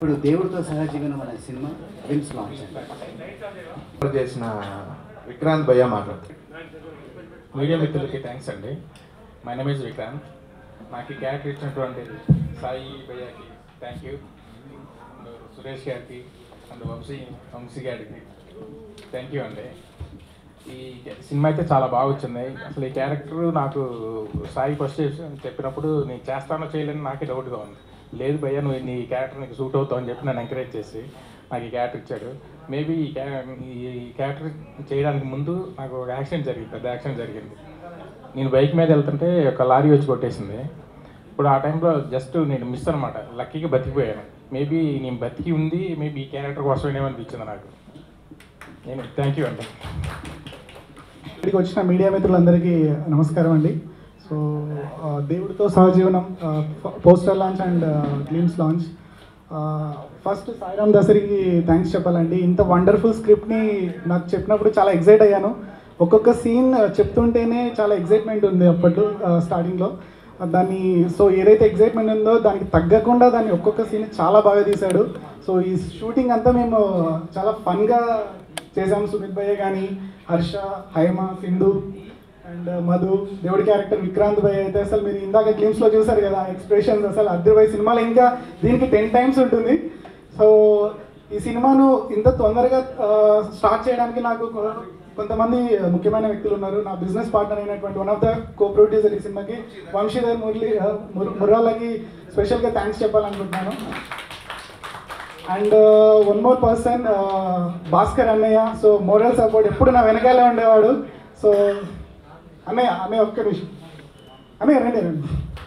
ఇప్పుడు దేవుడితో సహజీవనం అనే సినిమా ఫిల్మ్స్ లాంచ్ రికార్డ్ చేసిన విక్రాంత్ భయ్య మాట్లాడుతారు మీడియా మిత్రులకి థ్యాంక్స్ అండి మై నేమ్ ఇస్ విక్రాంత్ నాకు ఈ క్యారెక్టర్ ఇచ్చినటువంటి సాయి భయ్యాకి థ్యాంక్ యూ సురేష్ గారికి అండ్ వంశీ వంశీ గారికి థ్యాంక్ యూ అండి ఈ సినిమా అయితే చాలా బాగా వచ్చింది అసలు ఈ క్యారెక్టర్ నాకు సాయి ఫస్ట్ చెప్పినప్పుడు నేను చేస్తానో చేయలేని నాకే డౌట్గా ఉంది లేదు భయ్య నువ్వు నీ క్యారెక్టర్ నీకు సూట్ అవుతావు అని చెప్పి నన్ను ఎంకరేజ్ చేసి నాకు ఈ క్యారెక్టర్ ఇచ్చాడు మేబీ ఈ క్యా ఈ క్యారెక్టర్ చేయడానికి ముందు నాకు ఒక యాక్సిడెంట్ జరిగింది పెద్ద యాక్సిడెంట్ జరిగింది నేను బైక్ మీద వెళ్తుంటే ఒక లారీ వచ్చి కొట్టేసింది ఇప్పుడు ఆ టైంలో జస్ట్ నేను మిస్ అనమాట లక్కీగా బతికిపోయాను మేబీ నేను బతికి ఉంది మేబీ ఈ క్యారెక్టర్ కోసమేమో అనిపించింది నాకు నేను థ్యాంక్ యూ అండి ఇక్కడికి వచ్చిన మీడియా మిత్రులందరికీ నమస్కారం అండి సో ఆ, దేవుడితో సహజీవనం poster launch and glimpse launch first Sairam దసరికి థ్యాంక్స్ చెప్పాలండి ఇంత వండర్ఫుల్ స్క్రిప్ట్ని నాకు చెప్పినప్పుడు చాలా ఎగ్జైట్ అయ్యాను ఒక్కొక్క సీన్ చెప్తుంటేనే చాలా ఎగ్జైట్మెంట్ ఉంది అప్పట్లో స్టార్టింగ్లో దాన్ని సో ఏదైతే ఎగ్జైట్మెంట్ ఉందో దానికి తగ్గకుండా దాన్ని ఒక్కొక్క సీన్ చాలా బాగా తీశాడు సో ఈ షూటింగ్ అంతా మేము చాలా ఫన్గా చేసాం సుమిత్ భయ్య కానీ హర్ష హైమ సింధు అండ్ మధు దేవుడి క్యారెక్టర్ విక్రాంత్ భయ్య అయితే అసలు మీరు ఇందాక గ్లిమ్స్లో చూసారు కదా ఎక్స్ప్రెషన్స్ అసలు అద్దె సినిమాలో ఇంకా దీనికి టెన్ టైమ్స్ ఉంటుంది సో ఈ సినిమాను ఇంత తొందరగా స్టార్ట్ చేయడానికి నాకు కొ- కొంతమంది ముఖ్యమైన వ్యక్తులు ఉన్నారు నా బిజినెస్ పార్ట్నర్ అయినటువంటి one of the co producer ఈ సినిమాకి వంశీధర్ మురళి ఆ, ముర్- ముర్రాలకి స్పెషల్గా థ్యాంక్స్ చెప్పాలనుకుంటున్నాను and one more person Bhaskar అన్నయ్య సో మోరల్ సపోర్ట్ ఎప్పుడు నా వెనకాలే ఉండేవాడు సో అన్నయ్య అన్నయ్య ఒక్క నిమిషం అన్నయ్య రండి రండి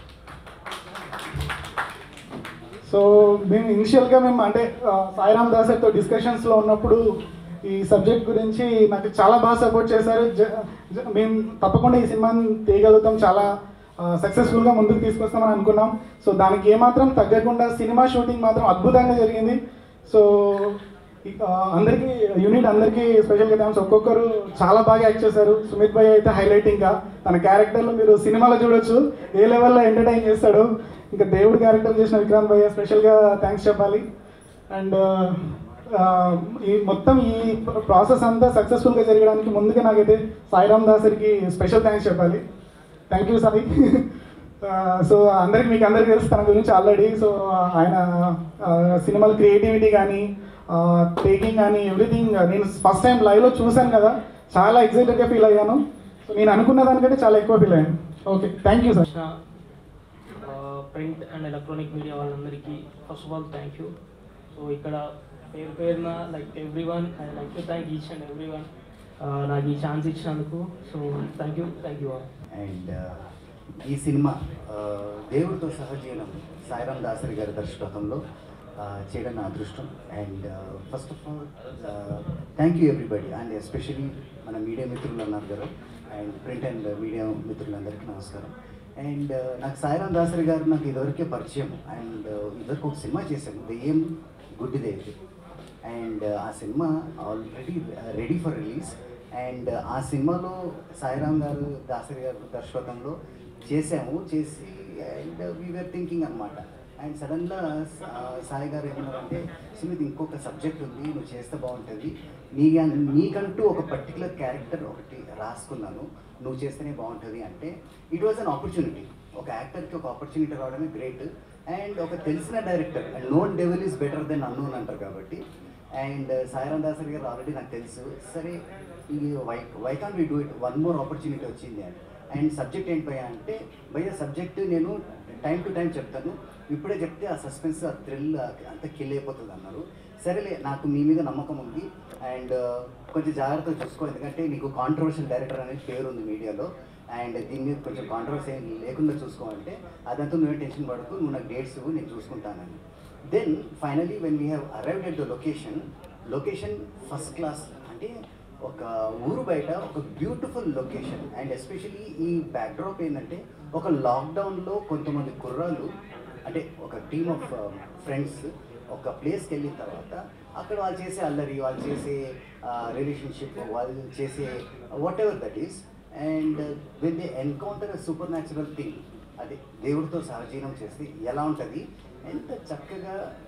సో మేము ఇనిషియల్గా మేము అంటే ఆ, సాయిరామ్ దాసర్తో డిస్కషన్స్లో ఉన్నప్పుడు ఈ సబ్జెక్ట్ గురించి నాకు చాలా బాగా సపోర్ట్ చేశారు జ- జ- మేము తప్పకుండా ఈ సినిమాని తీయగలుగుతాం చాలా సక్సెస్ఫుల్గా ముందుకు తీసుకొస్తామని అనుకున్నాం సో దానికి ఏమాత్రం తగ్గకుండా సినిమా షూటింగ్ మాత్రం అద్భుతంగా జరిగింది సో ఇక, ఆ, అందరికీ యూనిట్ అందరికీ స్పెషల్గా థ్యాంక్స్ ఒక్కొక్కరు చాలా బాగా యాక్ట్ చేశారు సుమిత్ భాయ్ అయితే హైలైట్ ఇంకా తన క్యారెక్టర్లో మీరు సినిమాలో చూడొచ్చు ఏ లెవెల్లో ఎంటర్టైన్ చేస్తాడు ఇంకా దేవుడు క్యారెక్టర్ చేసిన విక్రాంత్ భయ్య స్పెషల్గా థ్యాంక్స్ చెప్పాలి అండ్ ఈ మొత్తం ఈ ప్రాసెస్ అంతా సక్సెస్ఫుల్గా జరగడానికి ముందుగా నాకైతే సాయిరామ్ దాసరికి స్పెషల్ థ్యాంక్స్ చెప్పాలి థ్యాంక్ యూ సాయి సో అందరికి మీకు అందరికీ తెలుసు తన గురించి ఆల్రెడీ సో ఆయన సినిమాల క్రియేటివిటీ కానీ టేకింగ్ కానీ ఎవ్రీథింగ్ నేను ఫస్ట్ టైం లైవ్లో చూశాను కదా చాలా ఎక్సైటెడ్గా ఫీల్ అయ్యాను సో నేను అనుకున్న దానికంటే చాలా ఎక్కువ ఫీల్ అయ్యాను okay thank you sir print and electronic media వాళ్ళందరికీ first of all thank you so ఇక్కడ పేరు పేరున like everyone I like to thank each and every one నాకు ఈ ఛాన్స్ ఇచ్చినందుకు so thank you thank you all and ఈ cinema ఆ, దేవుడితో సహజీవనం సాయిరామ్ దాసరి గారి దర్శకత్వంలో ఆ, చేయడం నా అదృష్టం and first of all thank you everybody and especially మన మీడియా మిత్రులు అన్నారు కదా అండ్ ప్రింట్ అండ్ మీడియా మిత్రులందరికీ నమస్కారం అండ్ నాకు సాయిరామ్ దాసరి గారు నాకు ఇదివరకే పరిచయం అండ్ ఇదివరకు ఒక సినిమా చేశాను దెయ్యం గుడ్డిదే అండ్ ఆ cinema already ready for release and ఆ సినిమాలో సాయిరామ్ గారు దాసరి గారు దర్శకత్వంలో చేసాము చేసి అండ్ వీఆర్ థింకింగ్ అనమాట అండ్ సడన్గా సాయి గారు ఏమన్నారంటే సుమిత్ ఇంకొక సబ్జెక్ట్ ఉంది నువ్వు చేస్తే బాగుంటుంది నీ నీకంటూ ఒక పర్టికులర్ క్యారెక్టర్ ఒకటి రాసుకున్నాను నువ్వు చేస్తేనే బాగుంటుంది అంటే ఇట్ వాజ్ అన్ ఆపర్చునిటీ ఒక యాక్టర్కి ఒక ఆపర్చునిటీ రావడమే గ్రేట్ అండ్ ఒక తెలిసిన director and known devil is better than unknown అంటారు కాబట్టి అండ్ సాయిరామ్ దాసరి గారు ఆల్రెడీ నాకు తెలుసు సరే ఈ why why can we do it one more opportunity వచ్చింది అని అండ్ సబ్జెక్ట్ ఏంటి భయ్యా అంటే భయ్య సబ్జెక్ట్ నేను టైం టు టైం చెప్తాను ఇప్పుడే చెప్తే ఆ సస్పెన్స్ ఆ థ్రిల్ అంతా కిల్ అయిపోతుంది అన్నారు సరేలే నాకు మీ మీద నమ్మకం ఉంది అండ్ కొంచెం జాగ్రత్తగా చూసుకో ఎందుకంటే నీకు కాంట్రవర్షియల్ డైరెక్టర్ అనేది పేరు ఉంది మీడియాలో అండ్ దీని మీద కొంచెం కాంట్రవర్సీ ఏం లేకుండా చూసుకోవాలంటే అదంతా నువ్వే టెన్షన్ పడుతూ నువ్వు నాకు డేట్స్ ఇవ్వు నేను చూసుకుంటానని then finally when we have arrived at the location location first class అంటే ఒక ఊరు బయట ఒక బ్యూటిఫుల్ లొకేషన్ అండ్ ఎస్పెషలీ ఈ బ్యాక్డ్రాప్ ఏంటంటే ఒక లాక్డౌన్లో కొంతమంది కుర్రాలు అంటే ఒక టీమ్ ఆఫ్ ఫ్రెండ్స్ ఒక ప్లేస్కి వెళ్ళిన తర్వాత అక్కడ వాళ్ళు చేసే అల్లరి వాళ్ళు చేసే రిలేషన్షిప్ వాళ్ళు చేసే whatever that is and when they encounter supernatural thing అది దేవుడితో సహజీవనం చేస్తే ఎలా ఉంటుంది ఎంత చక్కగా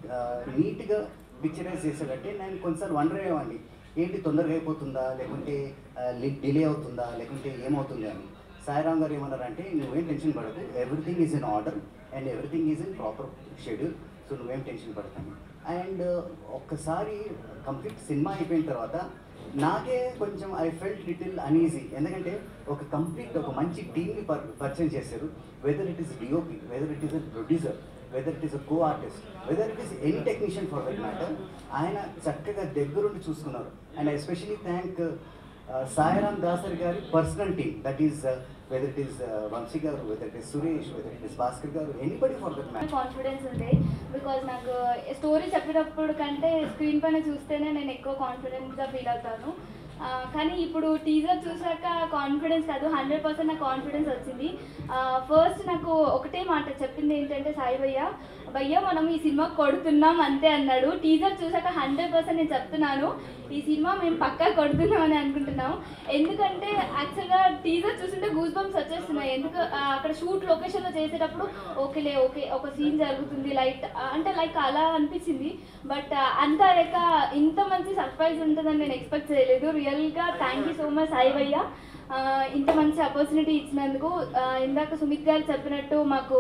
నీట్గా పిక్చరైజ్ చేసాడంటే నేను కొన్నిసార్లు వండర్ అయ్యేవాడిని ఏంటి తొందరగా అయిపోతుందా లేకుంటే డిలే అవుతుందా లేకుంటే ఏమవుతుంది అని సాయిరామ్ గారు ఏమన్నారంటే నువ్వేం టెన్షన్ పడదు everything is in order and everything is in proper schedule so నువ్వేం టెన్షన్ పడతాను అండ్ ఒక్కసారి కంప్లీట్ సినిమా అయిపోయిన తర్వాత నాకే కొంచెం ఐ ఫెల్ట్ లిటిల్ అనీజీ ఎందుకంటే ఒక కంప్లీట్ ఒక మంచి టీమ్ని పర్ పరిచయం చేశారు whether it is DOP whether it is a producer whether it is a co artist whether it is any technician for that matter ఆయన చక్కగా దగ్గరుండి చూసుకున్నారు and especially thank Sairam Dasari గారి personal team that is whether it is Vamshi గారు whether it is Suresh whether it is Bhaskar గారు anybody for that matter confidence ఉంది because నాకు story చెప్పేటప్పుడు కంటే స్క్రీన్ పైన చూస్తేనే నేను ఎక్కువ కాన్ఫిడెన్స్గా ఫీల్ అవుతాను ఆ, కానీ ఇప్పుడు టీజర్ చూసాక కాన్ఫిడెన్స్ కాదు హండ్రెడ్ పర్సెంట్ నాకు కాన్ఫిడెన్స్ వచ్చింది ఫస్ట్ నాకు ఒకటే మాట చెప్పింది ఏంటంటే సాయి భయ్య భయ్య మనం ఈ సినిమా కొడుతున్నాం అంతే అన్నాడు టీజర్ చూసాక హండ్రెడ్ పర్సెంట్ నేను చెప్తున్నాను ఈ సినిమా మేము పక్కా కొడుతున్నాం అని అనుకుంటున్నాం ఎందుకంటే యాక్చువల్గా టీజర్ చూస్తుంటే గూస్ బంప్స్ వచ్చేస్తున్నాయి ఎందుకు ఆ, అక్కడ షూట్ లొకేషన్లో చేసేటప్పుడు ఓకేలే ఓకే ఒక సీన్ జరుగుతుంది లైట్ అంటే లైక్ అలా అనిపించింది బట్ అంతా లేక ఇంత మంచి సర్ప్రైజ్ ఉంటుందని నేను ఎక్స్పెక్ట్ చేయలేదు రియల్గా thank you so much Sai భయ్య ఆ, ఇంత మంచి ఆపర్చునిటీ ఇచ్చినందుకు ఆ, ఇందాక సుమిత్ గారు చెప్పినట్టు మాకు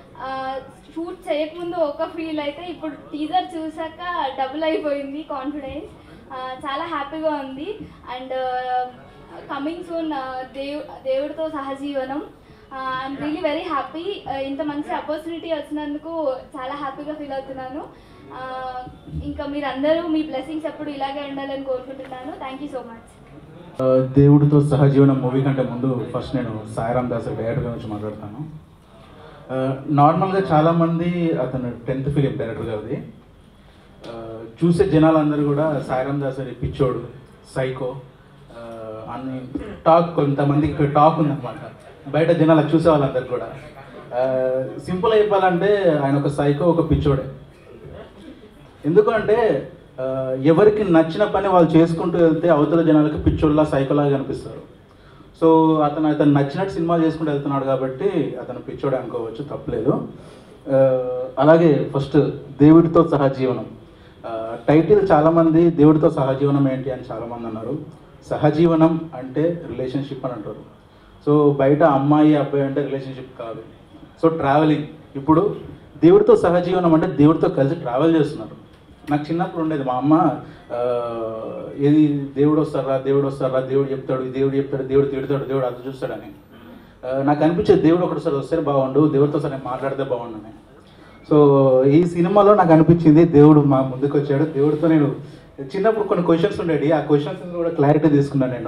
షూట్ చేయకముందు ఒక ఫీల్ అయితే ఇప్పుడు టీజర్ చూసాక డబుల్ అయిపోయింది కాన్ఫిడెన్స్ చాలా హ్యాపీగా ఉంది అండ్ కమింగ్ సూన్ దేవు దేవుడితో సహజీవనం ఐఎమ్ రియలీ వెరీ హ్యాపీ ఇంత మంచి ఆపర్చునిటీ వచ్చినందుకు చాలా హ్యాపీగా ఫీల్ అవుతున్నాను Uh, ఇంకా మీరందరూ మీ బ్లెస్సింగ్స్ ఎప్పుడు ఇలాగే ఉండాలని కోరుకుంటున్నాను థ్యాంక్ యూ సో మచ్ ఆ, దేవుడితో సహజీవనం మూవీ కంటే ముందు ఫస్ట్ నేను సాయిరామ్ దాస్ డైరెక్టర్ గురించి మాట్లాడతాను ఆ, నార్మల్గా చాలామంది అతను టెన్త్ ఫిలిం డైరెక్టర్ గారిది ఆ, చూసే జనాలందరూ కూడా సాయిరామ్ దాసరి పిచ్చోడు సైకో ఆ, అని టాక్ కొంతమందికి టాక్ ఉందన్నమాట బయట జనాలు చూసే వాళ్ళందరూ కూడా సింపుల్ అయిపోవాలంటే ఆయన ఒక సైకో ఒక పిచ్చోడే ఎందుకంటే ఆ, ఎవరికి నచ్చిన పని వాళ్ళు చేసుకుంటూ వెళ్తే అవతల జనాలకి పిచ్చోళ్ళ సైకోలాగా కనిపిస్తారు సో అతను అతను నచ్చినట్టు సినిమా చేసుకుంటూ వెళ్తున్నాడు కాబట్టి అతను పిచ్చోడు అనుకోవచ్చు తప్పలేదు ఆ, అలాగే ఫస్ట్ దేవుడితో సహజీవనం ఆ, టైటిల్ చాలామంది దేవుడితో సహజీవనం ఏంటి అని చాలామంది అన్నారు సహజీవనం అంటే రిలేషన్షిప్ అని అంటారు సో బయట అమ్మాయి అబ్బాయి అంటే రిలేషన్షిప్ కాదు సో ట్రావెలింగ్ ఇప్పుడు దేవుడితో సహజీవనం అంటే దేవుడితో కలిసి ట్రావెల్ చేస్తున్నారు నాకు చిన్నప్పుడు ఉండేది మా అమ్మ ఆ, ఏది దేవుడు వస్తారా దేవుడు వస్తారా దేవుడు చెప్తాడు దేవుడు చెప్తాడు దేవుడు తిడతాడు దేవుడు అది చూస్తాడని ఆ, నాకు అనిపించేది దేవుడు ఒకటిసారి వస్తే బాగుండు దేవుడితో సరే మాట్లాడితే బాగుండు అని సో ఈ సినిమాలో నాకు అనిపించింది దేవుడు మా ముందుకు వచ్చాడు దేవుడితో నేను చిన్నప్పుడు కొన్ని క్వశ్చన్స్ ఉండేవి ఆ క్వశ్చన్స్ కూడా క్లారిటీ తీసుకున్నాను నేను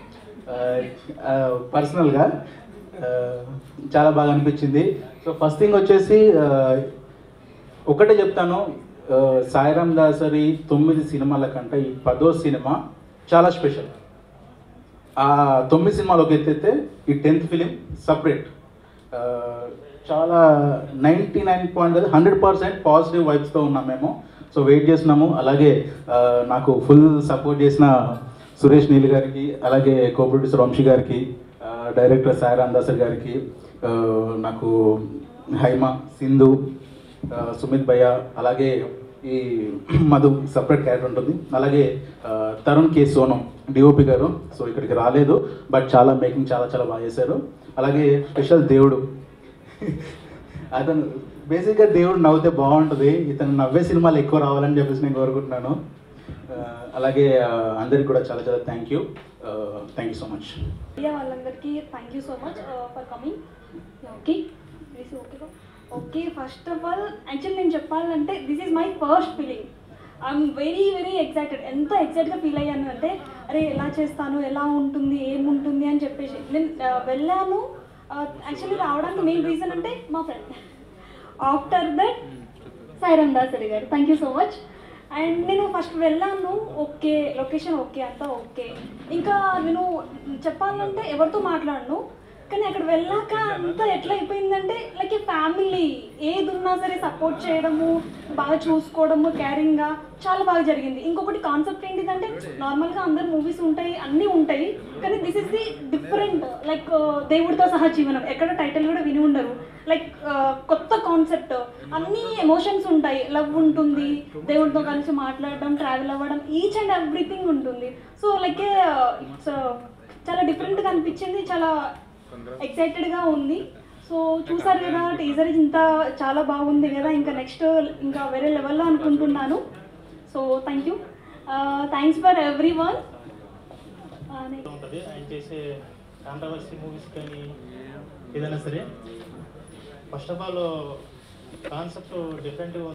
పర్సనల్గా చాలా బాగా అనిపించింది సో ఫస్ట్ థింగ్ వచ్చేసి ఆ, ఒకటే చెప్తాను ఆ, సాయిరామ్ దాసరి తొమ్మిది సినిమాల కంటే ఈ పదో సినిమా చాలా స్పెషల్ ఆ తొమ్మిది సినిమాలు ఒక ఎత్తైతే ఈ టెన్త్ ఫిలిం సపరేట్ చాలా ninety nine point hundred percent positive వైబ్స్తో ఉన్నాం మేము సో వెయిట్ చేస్తున్నాము అలాగే ఆ, నాకు ఫుల్ సపోర్ట్ చేసిన సురేష్ నీల్ గారికి అలాగే కో ప్రొడ్యూసర్ వంశీ గారికి ఆ, డైరెక్టర్ సాయిరామ్ దాసర్ గారికి ఆ, నాకు హైమ సింధు ఆ, సుమిత్ భయ్య అలాగే ఈ మధు సపరేట్ క్యారెక్టర్ ఉంటుంది అలాగే ఆ, తరుణ్ కే సోనం డిఓపి గారు సో ఇక్కడికి రాలేదు బట్ చాలా మేకింగ్ చాలా చాలా బాగా చేశారు అలాగే స్పెషల్ దేవుడు అతను బేసిక్గా దేవుడు నవ్వుతే బాగుంటుంది ఇతను నవ్వే సినిమాలు ఎక్కువ రావాలని చెప్పేసి నేను కోరుకుంటున్నాను ఆ, అలాగే ఆ, అందరికి కూడా చాలా చాలా thank you thank you so much media వాళ్ళందరికీ thank you so much for coming okay okay okay first of all actually నేను చెప్పాలంటే this is my first feeling I'm very very excited ఎంత ఎగ్జైట్గా ఫీల్ అయ్యాను అంటే అరే ఎలా చేస్తాను ఎలా ఉంటుంది ఏముంటుంది అని చెప్పేసి నేను ఆ, వెళ్ళాను యాక్చువల్లీ రావడానికి మెయిన్ రీజన్ అంటే మా friend after that Sairam Dasari గారు thank you so much and నేను ఫస్ట్ వెళ్ళాను ఓకే లొకేషన్ ఓకే అంతా ఓకే ఇంకా నేను చెప్పాలంటే ఎవరితో మాట్లాడను కానీ అక్కడ వెళ్ళాక అంతా ఎట్లా అయిపోయిందంటే లైక్ ఏ ఫ్యామిలీ ఏది ఉన్నా సరే సపోర్ట్ చేయడము బాగా చూసుకోవడము కేరింగ్గా చాలా బాగా జరిగింది ఇంకొకటి కాన్సెప్ట్ ఏంటిదంటే నార్మల్గా అందరు మూవీస్ ఉంటాయి అన్నీ ఉంటాయి కానీ this is the different like దేవుడితో సహా జీవనం ఎక్కడ టైటిల్ కూడా విని ఉండరు లైక్ కొత్త కాన్సెప్ట్ అన్ని ఎమోషన్స్ ఉంటాయి లవ్ ఉంటుంది దేవుడితో కలిసి మాట్లాడడం ట్రావెల్ అవ్వడం ఈచ్ అండ్ ఎవ్రీథింగ్ ఉంటుంది సో లైక్ ఇట్స్ చాలా డిఫరెంట్గా అనిపించింది చాలా ఎక్సైటెడ్గా ఉంది సో చూసారు కదా టీజర్ ఇంత చాలా బాగుంది కదా ఇంకా నెక్స్ట్ ఇంకా వేరే లెవెల్లో అనుకుంటున్నాను so thank you thanks for everyone ఉంటుంది ఆయన చేసే కాంట్రవర్సీ మూవీస్ కానీ ఏదైనా సరే ఫస్ట్ ఆఫ్ ఆల్ కాన్సెప్ట్ డిఫరెంట్గా